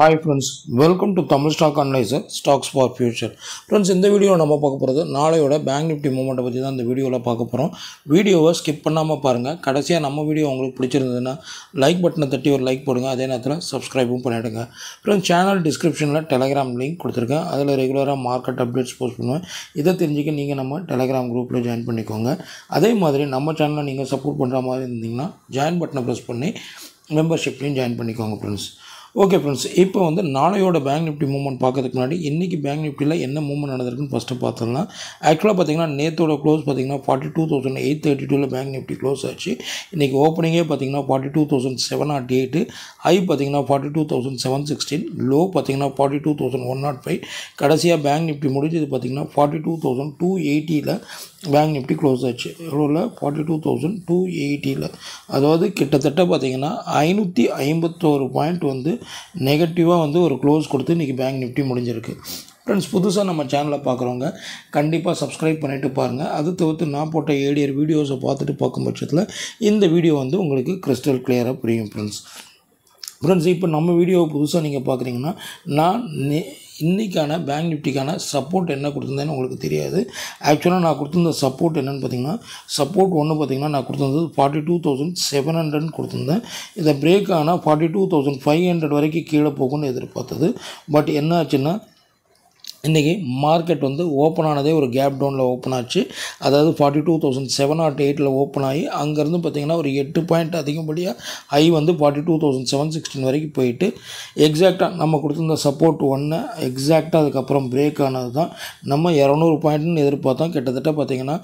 hi friends welcome to Tamil stock analyser stocks for future friends இந்த வீடியோவில் நம்ம பார்க்க போகிறது நாளையோட பேங்க் நிஃப்டி மூமெண்ட்டை பற்றி தான் இந்த வீடியோவில் பார்க்க போகிறோம் வீடியோவை ஸ்கிப் பண்ணாமல் பாருங்கள் கடைசியாக நம்ம வீடியோ உங்களுக்கு பிடிச்சிருந்ததுன்னா லைக் பட்டனை தட்டி ஒரு லைக் போடுங்க அதே நேரத்தில் சப்ஸ்கிரைபும் பண்ணிவிடுங்க ஃப்ரெண்ட்ஸ் சேனல் டிஸ்கிரிப்ஷனில் டெலகிராம் லிங்க் கொடுத்துருக்கேன் அதில் ரெகுலராக மார்க்கெட் அப்டேட்ஸ் போஸ்ட் பண்ணுவேன் இதை தெரிஞ்சுக்க நீங்கள் நம்ம டெலகிராம் குரூப்பில் ஜாயின் பண்ணிக்கோங்க அதே மாதிரி நம்ம சேனலை நீங்கள் சப்போர்ட் பண்ணுற மாதிரி இருந்தீங்கன்னா ஜாயின் பட்டனை ப்ரெஸ் பண்ணி மெம்பர்ஷிப்லையும் ஜாயின் பண்ணிக்கோங்க ஃப்ரெண்ட்ஸ் ஓகே ஃப்ரெண்ட்ஸ் இப்போ வந்து நாளையோட பேங்க் நிஃப்டி மூவ்மெண்ட் பார்க்கறதுக்கு முன்னாடி இன்றைக்கி பேங்க் நிஃப்டியில் என்ன மூவ்மெண்ட் நடந்திருக்குன்னு ஃபஸ்ட்டு பார்த்துடலாம் ஆக்சுவலாக பார்த்தீங்கன்னா நேத்தோட க்ளோஸ் பார்த்தீங்கன்னா forty two thousand eight thirty டூவில் பேங்க் நிஃப்டி க்ளோஸ் ஆச்சு இன்றைக்கி ஓப்பனிங்கே பார்த்தீங்கன்னா forty two thousand seven naught eight high பார்த்தீங்கன்னா forty two thousand seven sixteen low பார்த்தீங்கன்னா forty two thousand one naught five கடைசியாக பேங்க் நிஃப்டி முடிஞ்சது பார்த்தீங்கன்னா ஃபார்ட்டி டூ தௌசண்ட் டூ எயிட்டியில் பேங்க் நிஃப்டி க்ளோஸ் ஆச்சு எவ்வளோவில் ஃபார்ட்டி டூ தௌசண்ட் டூ எயிட்டியில் அதாவது கிட்டத்தட்ட பார்த்தீங்கன்னா ஐநூற்றி ஐம்பத்தோரு பாயிண்ட் வந்து நெகட்டிவாக வந்து ஒரு க்ளோஸ் கொடுத்து இன்றைக்கி பேங்க் நிஃப்டி முடிஞ்சிருக்கு ஃப்ரெண்ட்ஸ் புதுசாக நம்ம சேனலில் பார்க்குறவங்க கண்டிப்பாக சப்ஸ்கிரைப் பண்ணிவிட்டு பாருங்கள் அது தவிர்த்து நான் போட்ட ஏடியர் வீடியோஸை பார்த்துட்டு பார்க்கும் பட்சத்தில் இந்த வீடியோ வந்து உங்களுக்கு கிறிஸ்டல் கிளியராக புரியும் ஃப்ரெண்ட்ஸ் ஃப்ரெண்ட்ஸ் இப்போ நம்ம வீடியோவை புதுசாக நீங்கள் பார்க்குறீங்கன்னா நான் நே இன்றைக்கான பேங்க் நிஃப்டிக்கான சப்போர்ட் என்ன கொடுத்துருந்தேன்னு உங்களுக்கு தெரியாது ஆக்சுவலாக நான் கொடுத்துருந்த சப்போர்ட் என்னென்னு பார்த்தீங்கன்னா சப்போர்ட் ஒன்று பார்த்தீங்கன்னா நான் கொடுத்துருந்தது ஃபார்ட்டி டூ தௌசண்ட் செவன் ஹண்ட்ரட்னு கொடுத்துருந்தேன் இதை பிரேக் ஆனால் forty two thousand five hundred வரைக்கும் கீழே போகும்னு எதிர்பார்த்தது பட் என்ன ஆச்சுன்னா இன்றைக்கி மார்க்கெட் வந்து ஓப்பன் ஆனதே ஒரு கேப் டவுனில் ஓப்பன் ஆச்சு அதாவது forty two thousand seven naught எயிட்டில் ஓப்பன் ஆகி அங்கேருந்து பார்த்திங்கன்னா ஒரு எட்டு பாயிண்ட் அதிகப்படியாக ஹை வந்து forty two thousand seven sixteen வரைக்கும் போயிட்டு எக்ஸாக்டாக நம்ம கொடுத்துருந்த சப்போர்ட் ஒன்று எக்ஸாக்டாக அதுக்கப்புறம் பிரேக் ஆனது தான் நம்ம இரநூறு பாயிண்ட்னு எதிர்பார்த்தோம் கிட்டத்தட்ட பார்த்திங்கன்னா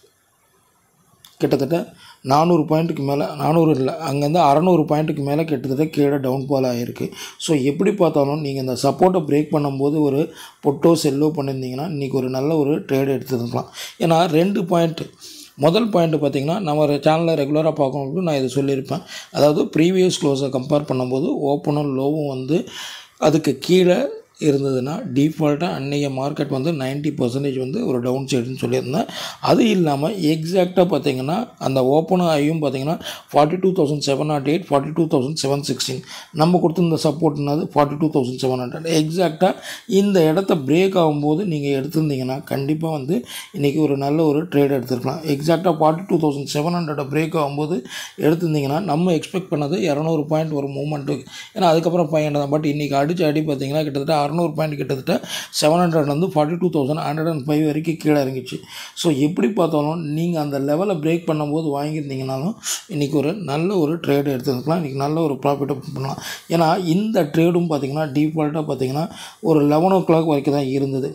கிட்டத்தட்ட நானூறு பாயிண்ட்டுக்கு மேலே நானூறு இல்லை அங்கேருந்து அறநூறு பாயிண்ட்டுக்கு மேலே கிட்டத்தட்ட கீழே டவுன் ஃபால் ஆகிருக்கு ஸோ எப்படி பார்த்தாலும் நீங்கள் இந்த சப்போர்ட்டை பிரேக் பண்ணும்போது ஒரு பொட்டோ செல்லோ பண்ணியிருந்தீங்கன்னா இன்றைக்கி ஒரு நல்ல ஒரு ட்ரேட் எடுத்துருக்கலாம் ஏன்னா ரெண்டு பாயிண்ட்டு முதல் பாயிண்ட்டு பார்த்திங்கன்னா நம்ம சேனலில் ரெகுலராக பார்க்கணும் நான் இதை சொல்லியிருப்பேன் அதாவது ப்ரீவியஸ் க்ளோஸை கம்பேர் பண்ணும்போது ஓப்பனும் லோவும் வந்து அதுக்கு கீழே இருந்ததுன்னா டிஃபால்ட்டாக அன்றைய மார்க்கெட் வந்து நைன்ட்டி பர்சன்டேஜ் வந்து ஒரு டவுன் சைடுன்னு சொல்லியிருந்தேன் அது இல்லாமல் எக்ஸாக்டாக பார்த்தீங்கன்னா அந்த ஓப்பன் ஆகியும் பார்த்தீங்கன்னா forty two thousand seven naught eight forty two thousand seven sixteen நம்ம கொடுத்துருந்த சப்போர்ட்னது forty two thousand seven hundred எக்ஸாக்டாக இந்த இடத்த பிரேக் ஆகும்போது நீங்கள் எடுத்திருந்தீங்கன்னா கண்டிப்பாக வந்து இன்றைக்கி ஒரு நல்ல ஒரு ட்ரேட் எடுத்துருக்கலாம் எக்ஸாக்டாக forty two thousand seven hundred break ஆகும்போது எடுத்திருந்தீங்கன்னா நம்ம எக்ஸ்பெக்ட் பண்ணது இரநூறு பாயிண்ட் ஒரு மூமெண்ட்டு ஏன்னா அதுக்கப்புறம் ஃபைவ் ஹண்ட்ரட் தான் பட் இன்றைக்கி அடிச்சு அடி பார்த்தீங்கன்னா கிட்டத்தட்ட அறநூறு பாயிண்ட் கிட்டத்தட்ட செவன் ஹண்ட்ரட்லேருந்து forty two thousand hundred and five வரைக்கும் கீழே இறங்கிச்சு ஸோ எப்படி பார்த்தாலும் நீங்கள் அந்த லெவலை பிரேக் பண்ணும்போது வாங்கியிருந்தீங்கனாலும் இன்றைக்கி ஒரு நல்ல ஒரு ட்ரேடு எடுத்துக்கலாம் இன்றைக்கி நல்ல ஒரு ப்ராஃபிட்டை பண்ணலாம் ஏன்னா இந்த ட்ரேடும் பார்த்திங்கன்னா டிஃபால்ட்டாக பார்த்திங்கன்னா ஒரு லெவன் ஓ கிளாக் வரைக்கும் தான் இருந்தது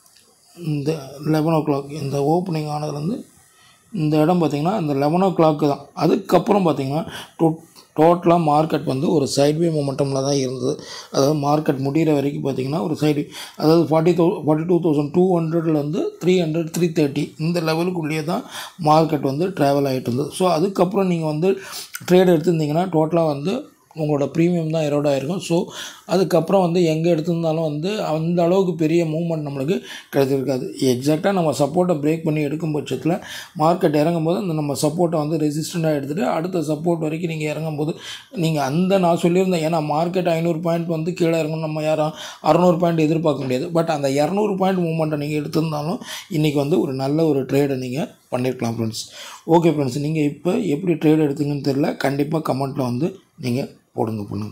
இந்த லெவன் ஓ கிளாக் இந்த ஓப்பனிங் ஆனதுலேருந்து இந்த இடம் பார்த்திங்கன்னா இந்த லெவன் ஓ கிளாக்கு தான் அதுக்கப்புறம் பார்த்திங்கன்னா டொ டோட்டலாக மார்க்கெட் வந்து ஒரு சைட்வே மொமெண்டமில் தான் இருந்தது அதாவது மார்க்கெட் முடிகிற வரைக்கும் பார்த்திங்கன்னா ஒரு சைடு அதாவது forty thou forty two thousand two ஹண்ட்ரட்லேருந்து த்ரீ ஹண்ட்ரட் த்ரீ தேர்ட்டி இந்த லெவலுக்குள்ளேயே தான் மார்க்கெட் வந்து ட்ராவல் ஆகிட்டு இருந்தது ஸோ அதுக்கப்புறம் நீங்கள் வந்து ட்ரேட் எடுத்திருந்தீங்கன்னா டோட்டலாக வந்து உங்களோட ப்ரீமியம் தான் எரோட் ஆகிருக்கும் ஸோ அதுக்கப்புறம் வந்து எங்கே எடுத்திருந்தாலும் வந்து அந்த அளவுக்கு பெரிய மூவ்மெண்ட் நம்மளுக்கு கிடைச்சிருக்காது எக்ஸாக்டாக நம்ம சப்போர்ட்டை பிரேக் பண்ணி எடுக்கும் பட்சத்தில் மார்க்கெட் இறங்கும் போது அந்த நம்ம சப்போர்ட்டை வந்து ரெசிஸ்டண்ட்டாக எடுத்துகிட்டு அடுத்த சப்போர்ட் வரைக்கும் நீங்கள் இறங்கும் போது நீங்கள் அந்த நான் சொல்லியிருந்தேன் ஏன்னா மார்க்கெட் ஐநூறு பாயிண்ட் வந்து கீழே இறங்கணும் நம்ம யாரும் அறநூறு பாயிண்ட் எதிர்பார்க்க முடியாது பட் அந்த இரநூறு பாயிண்ட் மூவ்மெண்ட்டை நீங்கள் எடுத்திருந்தாலும் இன்றைக்கி வந்து ஒரு நல்ல ஒரு ட்ரேடை நீங்கள் பண்ணியிருக்கலாம் ஃப்ரெண்ட்ஸ் ஓகே ஃப்ரெண்ட்ஸ் நீங்கள் இப்போ எப்படி ட்ரேட் எடுத்தீங்கன்னு தெரில கண்டிப்பாக கமெண்ட்டில் வந்து நீங்கள் போடுங்க பண்ணுங்க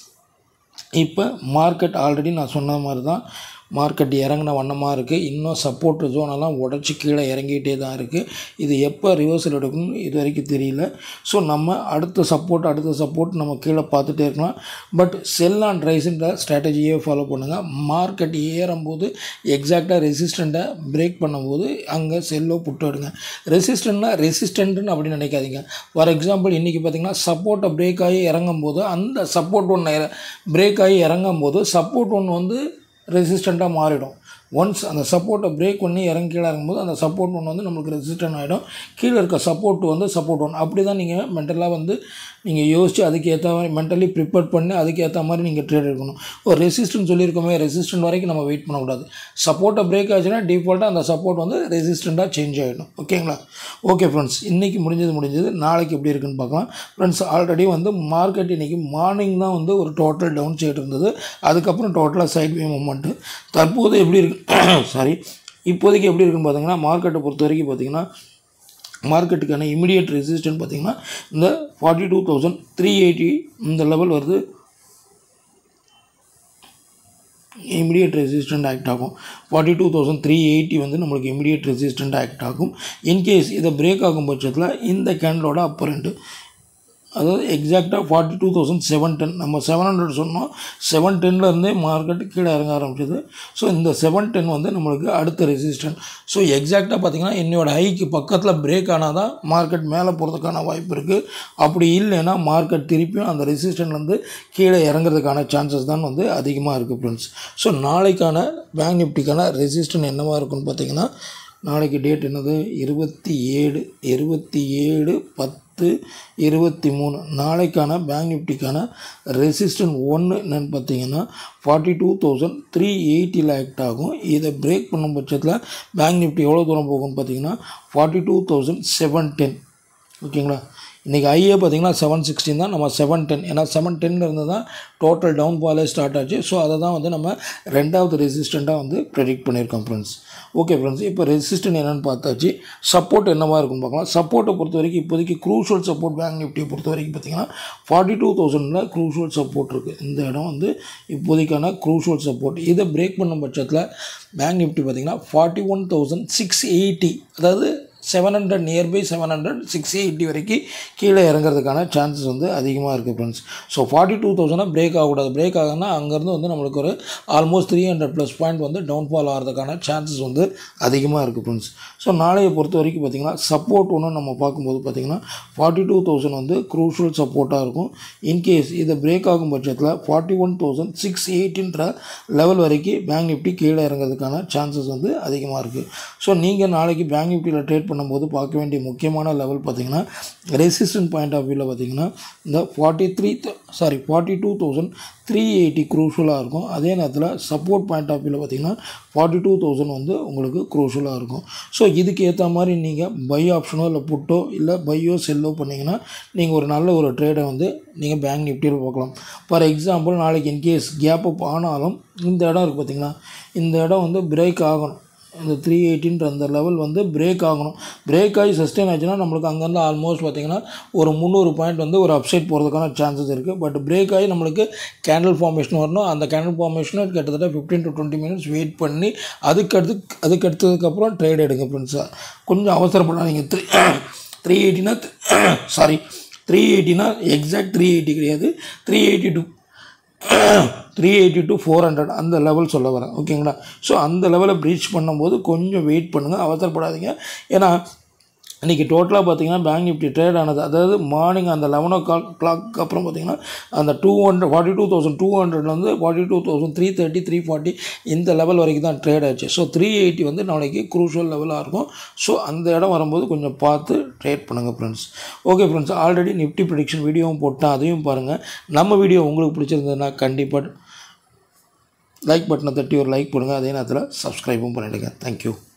இப்போ மார்க்கெட் ஆல்ரெடி நான் சொன்ன மாதிரி தான் மார்க்கெட் இறங்கின வண்ணமாக இருக்குது இன்னும் சப்போர்ட் ஜோனெல்லாம் உடச்சி கீழே இறங்கிட்டே தான் இருக்குது இது எப்போ ரிவர்சல் எடுக்கணும்னு இது வரைக்கும் தெரியல ஸோ நம்ம அடுத்த சப்போர்ட் அடுத்த சப்போர்ட் நம்ம கீழே பார்த்துட்டே இருக்கலாம் பட் செல் அண்ட் ரைஸுன்ற ஸ்ட்ராட்டஜியே ஃபாலோ பண்ணுங்கள் மார்க்கெட் ஏறும்போது எக்ஸாக்டாக ரெசிஸ்டண்ட்டை பிரேக் பண்ணும்போது அங்கே செல்லோ புட்டு எடுங்க ரெசிஸ்டண்ட்னா ரெசிஸ்டண்ட்டுன்னு அப்படின்னு நினைக்காதீங்க ஃபார் எக்ஸாம்பிள் இன்றைக்கி பார்த்தீங்கன்னா சப்போர்ட்டை பிரேக் ஆகி இறங்கும் போது அந்த சப்போர்ட் ஒன்று பிரேக் ஆகி இறங்கும் போது சப்போர்ட் ஒன்று வந்து ரெசிஸ்டண்ட்டாக மாறிடும் ஒன்ஸ் அந்த சப்போர்ட்டை பிரேக் பண்ணி இறங்கி கீழே இறங்கும்போது அந்த சப்போர்ட் ஒன்று வந்து நம்மளுக்கு ரெசிஸ்டன்ட் ஆகிடும் கீழே இருக்க சப்போர்ட் வந்து சப்போர்ட் ஒன் அப்படி தான் நீங்கள் மென்டலாக வந்து நீங்கள் யோசித்து அதுக்கு ஏற்ற மாதிரி மென்டலி ப்ரிப்பேர் பண்ணி அதுக்கு ஏற்ற மாதிரி நீங்கள் ட்ரேட் எடுக்கணும் ஒரு ரெசிஸ்டன்ட் சொல்லியிருக்கோமே ரெசிஸ்டன்ட் வரைக்கும் நம்ம வெயிட் பண்ணக்கூடாது சப்போர்ட்டை பிரேக் ஆச்சுன்னா டிஃபால்ட்டாக அந்த சப்போர்ட் வந்து ரெசிஸ்டண்ட்டாக சேஞ்ச் ஆகிடும் ஓகேங்களா ஓகே ஃப்ரெண்ட்ஸ் இன்றைக்கி முடிஞ்சது முடிஞ்சது நாளைக்கு எப்படி இருக்குன்னு பார்க்கலாம் ஃப்ரெண்ட்ஸ் ஆல்ரெடி வந்து மார்க்கெட் இன்றைக்கி மார்னிங் தான் வந்து ஒரு டோட்டல் டவுன் சைடு இருந்தது அதுக்கப்புறம் டோட்டலாக சைட் வே மூமெண்ட்டு தற்போது எப்படி இருக்கு சாரி இப்போதைக்கு எப்படி இருக்குன்னு பார்த்தீங்கன்னா மார்க்கெட்டை பொறுத்த வரைக்கும் பார்த்தீங்கன்னா மார்க்கெட்டுக்கான இமிடியேட் ரெசிஸ்டன்ட் பார்த்தீங்கன்னா இந்த forty two thousand three eighty இந்த லெவல் வருது இமிடியேட் ரெசிஸ்டன்ட் ஆக்ட் ஆகும் forty two thousand three eighty வந்து நம்மளுக்கு இமிடியேட் ரெசிஸ்டன்ட் ஆக்ட் ஆகும் இன்கேஸ் இதை பிரேக் ஆகும் பட்சத்தில் இந்த கேண்டலோட அப்பரண்ட்டு அதாவது எக்ஸாக்டாக forty two thousand seven ten நம்ம செவன் ஹண்ட்ரட் சொன்னோம் செவன் டென்லேருந்தே மார்க்கெட் கீழே இறங்க ஆரம்பிச்சது ஸோ இந்த செவன் டென் வந்து நம்மளுக்கு அடுத்த ரெசிஸ்டன்ட் ஸோ எக்ஸாக்டாக பார்த்தீங்கன்னா என்னோட ஹைக்கு பக்கத்தில் பிரேக் ஆனால் தான் மார்க்கெட் மேலே போகிறதுக்கான வாய்ப்பு இருக்குது அப்படி இல்லைன்னா மார்க்கெட் திருப்பியும் அந்த ரெசிஸ்டன்ட்லேருந்து கீழே இறங்குறதுக்கான சான்சஸ் தான் வந்து அதிகமாக இருக்குது ஃப்ரெண்ட்ஸ் ஸோ நாளைக்கான பேங்க் நிஃப்டிக்கான ரெசிஸ்டன்ட் என்னவாக இருக்குன்னு பார்த்தீங்கன்னா நாளைக்கு டேட் என்னது இருபத்தி ஏழு இருபத்தி ஏழு பத்து இருபத்தி மூணு நாளைக்கான பேங்க் நிஃப்டிக்கான ரெசிஸ்டன்ட் ஒன்று என்னென்னு பார்த்தீங்கன்னா ஃபார்ட்டி டூ தௌசண்ட் த்ரீ எயிட்டியில் ஆக்ட் ஆகும் இதை பிரேக் பண்ணும் பட்சத்தில் பேங்க் நிஃப்டி எவ்வளோ தூரம் போகும்னு பார்த்தீங்கன்னா forty two thousand seven ten ஓகேங்களா இன்றைக்கி ஐஏ பார்த்தீங்கன்னா செவன் சிக்ஸ்டின் தான் நம்ம செவன் டென் ஏன்னா செவன் டென்னில் இருந்து தான் டோட்டல் டவுன் ஃபாலே ஸ்டார்ட் ஆச்சு ஸோ அதை தான் வந்து நம்ம ரெண்டாவது ரெசிஸ்டண்ட்டாக வந்து ப்ரெடிக்ட் பண்ணியிருக்கோம் ஃப்ரெண்ட்ஸ் ஓகே ஃப்ரெண்ட்ஸ் இப்போ ரெசிஸ்டன்ட் என்னென்னு பார்த்தாச்சு சப்போர்ட் என்னவா இருக்குன்னு பார்க்கலாம் சப்போர்ட்டை பொறுத்த வரைக்கும் இப்போதைக்கு க்ரூஷல் சப்போர்ட் பேங்க் நிஃப்டியை பொறுத்த வரைக்கும் பார்த்தீங்கன்னா ஃபார்ட்டி டூ தௌசண்டில் க்ரூஷல் சப்போர்ட் இருக்குது இந்த இடம் வந்து இப்போதைக்கான க்ரூஷல் சப்போர்ட் இதை பிரேக் பண்ணும் பட்சத்தில் பேங்க் நிஃப்டி பார்த்தீங்கன்னா forty one thousand six eighty அதாவது seven hundred nearby seven hundred six eighty வரைக்கும் கீழே இறங்குறதுக்கான சான்சஸ் வந்து அதிகமாக இருக்குது ஃப்ரெண்ட்ஸ் ஸோ ஃபார்ட்டி டூ தௌசண்டாக பிரேக் ஆகக்கூடாது பிரேக் ஆகுதுன்னா அங்கேருந்து வந்து நம்மளுக்கு ஒரு almost three hundred plus point வந்து டவுன்ஃபால் ஆகிறதுக்கான சான்சஸ் வந்து அதிகமாக இருக்குது ஃப்ரெண்ட்ஸ் ஸோ நாளையை பொறுத்த வரைக்கும் பார்த்திங்கன்னா சப்போர்ட் ஒன்று நம்ம பார்க்கும்போது பார்த்திங்கன்னா ஃபார்ட்டி டூ தௌசண்ட் வந்து க்ரூஷியல் சப்போர்ட்டாக இருக்கும் இன்கேஸ் இதை பிரேக் ஆகும் பட்சத்தில் ஃபார்ட்டி ஒன் தௌசண்ட் சிக்ஸ் எயிட்டின்ற லெவல் வரைக்கும் பேங்க் நிஃப்டி கீழே இறங்குறதுக்கான சான்சஸ் வந்து அதிகமாக இருக்குது ஸோ நீங்கள் நாளைக்கு பேங்க் நிஃப்டியில் ட்ரேட் பண்ணும்போது பார்க்க வேண்டிய முக்கியமான லெவல் பார்த்திங்கன்னா ரெசிஸ்டன்ட் பாயிண்ட் ஆஃப் வியூவில் பார்த்திங்கன்னா இந்த forty three sorry forty two thousand three eighty க்ரூஷலாக இருக்கும் அதே நேரத்தில் சப்போர்ட் பாயிண்ட் ஆஃப் வியூவில் பார்த்திங்கன்னா ஃபார்ட்டி டூ தௌசண்ட் வந்து உங்களுக்கு க்ரூஷலாக இருக்கும் ஸோ இதுக்கு ஏற்ற மாதிரி நீங்கள் பை ஆப்ஷனோ இல்லை புட்டோ இல்லை பையோ செல்லோ பண்ணிங்கன்னா நீங்கள் ஒரு நல்ல ஒரு ட்ரேடை வந்து நீங்கள் பேங்க் நிஃப்டியில் பார்க்கலாம் ஃபார் எக்ஸாம்பிள் நாளைக்கு இன்கேஸ் கேப் அப் ஆனாலும் இந்த இடம் இருக்குது பார்த்திங்களா இந்த இடம் வந்து பிரேக் ஆகணும் இந்த த்ரீ எயிட்டின்ற அந்த லெவல் வந்து பிரேக் ஆகணும் பிரேக் ஆகி சஸ்டெயின் ஆச்சுன்னா நம்மளுக்கு அங்கேருந்து ஆல்மோஸ்ட் பார்த்திங்கன்னா ஒரு முந்நூறு பாயிண்ட் வந்து ஒரு அப்சைட் போகிறதுக்கான சான்சஸ் இருக்குது பட் பிரேக் ஆகி நம்மளுக்கு கேண்டில் ஃபார்மேஷன் வரணும் அந்த கேண்டில் ஃபார்மேஷனை கிட்டத்தட்ட fifteen to twenty minutes wait பண்ணி அதுக்கடுத்து அதுக்கு அடுத்ததுக்கப்புறம் ட்ரேட் எடுங்க ஃப்ரெண்ட்ஸாக கொஞ்சம் அவசரப்படாதீங்க த்ரீ த்ரீ எயிட்டினா சாரி த்ரீ எயிட்டினா எக்ஸாக்ட் த்ரீ எயிட்டி கிடையாது three eighty two three eighty to four hundred அந்த லெவல் சொல்ல வரேன் ஓகேங்களா ஸோ அந்த லெவலை ப்ரீச் பண்ணும்போது கொஞ்சம் வெயிட் பண்ணுங்கள் அவசரப்படாதீங்க ஏன்னா இன்றைக்கி டோட்டலாக பார்த்தீங்கன்னா பேங்க் நிஃப்டி ட்ரேட் ஆனது அதாவது மார்னிங் அந்த லெவன் ஓ கிளாக் கிளாக் அப்புறம் பார்த்தீங்கன்னா அந்த two hundred forty two thousand two ஹண்ட்ரட்லேருந்து forty two thousand three thirty three forty இந்த லெவல் வரைக்கும் தான் ட்ரேட் ஆச்சு ஸோ த்ரீ எயிட்டி வந்து நாளைக்கு க்ரூஷியல் லெவலாக இருக்கும் ஸோ அந்த இடம் வரும்போது கொஞ்சம் பார்த்து ட்ரேட் பண்ணுங்கள் friends okay friends already Nifty prediction வீடியோவும் போட்டேன் அதையும் பாருங்கள் நம்ம வீடியோ உங்களுக்கு பிடிச்சிருந்ததுன்னா கண்டிப்பாக லைக் பட்டனை தட்டி ஒரு லைக் பண்ணுங்கள் அதே நேரத்தில் சப்ஸ்கிரைபும் பண்ணிவிடுங்க தேங்க்யூ